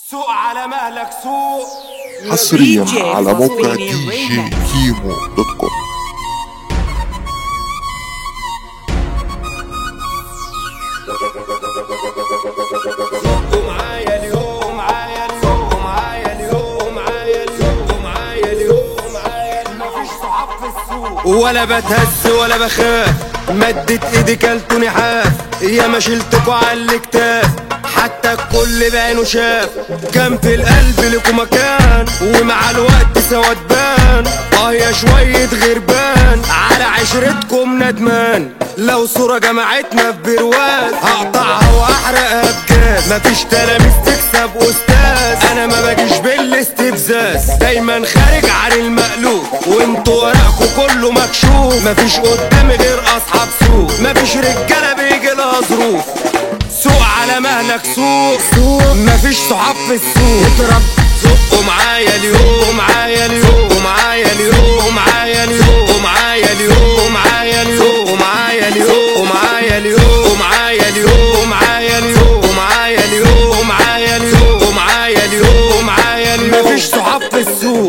سوق على مهلك سوق حصريا DJ على موقع Fafini دي جي Remix. كيمو دوت كوم ومعايا اليوم معايا اليوم معايا اليوم معايا اليوم معايا اليوم معايا مفيش صحاب في السوق ولا بتهز ولا بخاف مدت ايدي كلتوني حاف يا ما شلتكوا على الكتاف حتى الكل بعينه شاف كان في القلب لكوا مكان ومع الوقت سواد بان اه يا شوية غربان على عشرتكم ندمان لو صورة جمعتنا في برواز هقطعها واحرقها بجاز مفيش تلاميذ تكسب استاذ انا ما باجيش بالاستفزاز دايما خارج عن المألوف وانتوا ورقكوا كله مكشوف مفيش قدامي غير اصحاب سوق مفيش رجاله بيجي لها ظروف سوق على مهلك سوق سوق مفيش صحاب في السوق اضرب سوق معايا اليوم معايا اليوم معايا اليوم معايا اليوم معايا اليوم معايا اليوم معايا اليوم معايا اليوم معايا اليوم معايا اليوم معايا اليوم معايا اليوم معايا اليوم معايا اليوم مفيش صحاب في السوق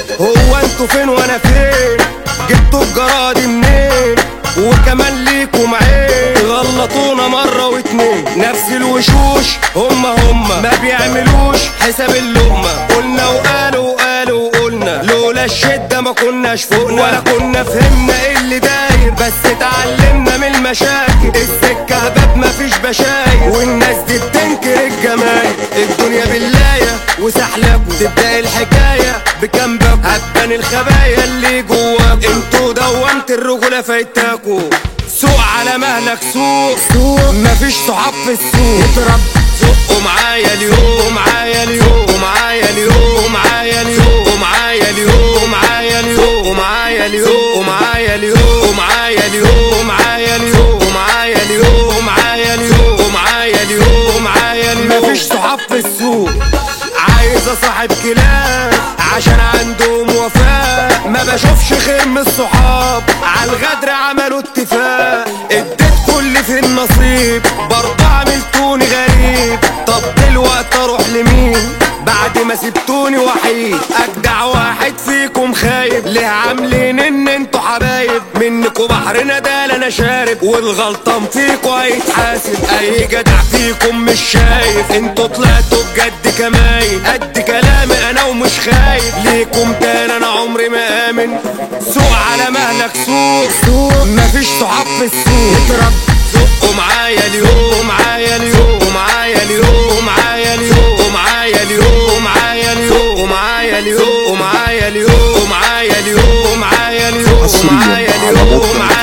هو انتوا فين وانا فين جبتوا الجراد منين وكمان ليكم عين غلطونا مرة واتنين نفس الوشوش هما هما ما بيعملوش حساب اللقمة قلنا وقالوا وقالوا وقلنا لولا الشدة ما كناش فوقنا ولا كنا فهمنا ايه اللي داير بس اتعلمنا من المشاكل السكة باب مفيش بشاير والناس دي بتنكر الجمال الدنيا باللاية وسحلكوا تبدأ الحكاية بكام باب هتبان الخبايا اللي جواكوا انتوا دومت الرجولة فايتاكوا سوق على مهلك سوق سوق مفيش صحاب في السوق اضرب سوقوا معايا اليوم معايا اليوم معايا اليوم معايا اليوم معايا اليوم معايا اليوم معايا اليوم معايا اليوم معايا اليوم معايا اليوم معايا اليوم معايا اليوم معايا اليوم معايا اليوم مفيش صحاب في السوق عايز اصاحب كلاب عشان عندهم وفاء ما بشوفش خير من الصحاب عالغدر عملوا اتفاق اديت كل في النصيب برضه عملتوني غريب طب دلوقتي اروح لمين بعد ما سبتوني وحيد اجدع واحد فيكم خايب ليه عاملين ان انتوا حبايب منكوا بحر ندال انا شارب والغلطان فيكوا هيتحاسب اي جدع فيكم مش شايف انتوا طلعتوا بجد كماين قد كلامي انا ومش خايف ليكم تاني انا عمري ما امن سوق على مهلك سوق سوق مفيش صحاب في السوق اضرب سوقوا معايا اليوم معايا اليوم معايا اليوم معايا اليوم معايا اليوم معايا اليوم معايا اليوم معايا اليوم معايا اليوم معايا اليوم حصرياً معايا على اليوم موقع معايا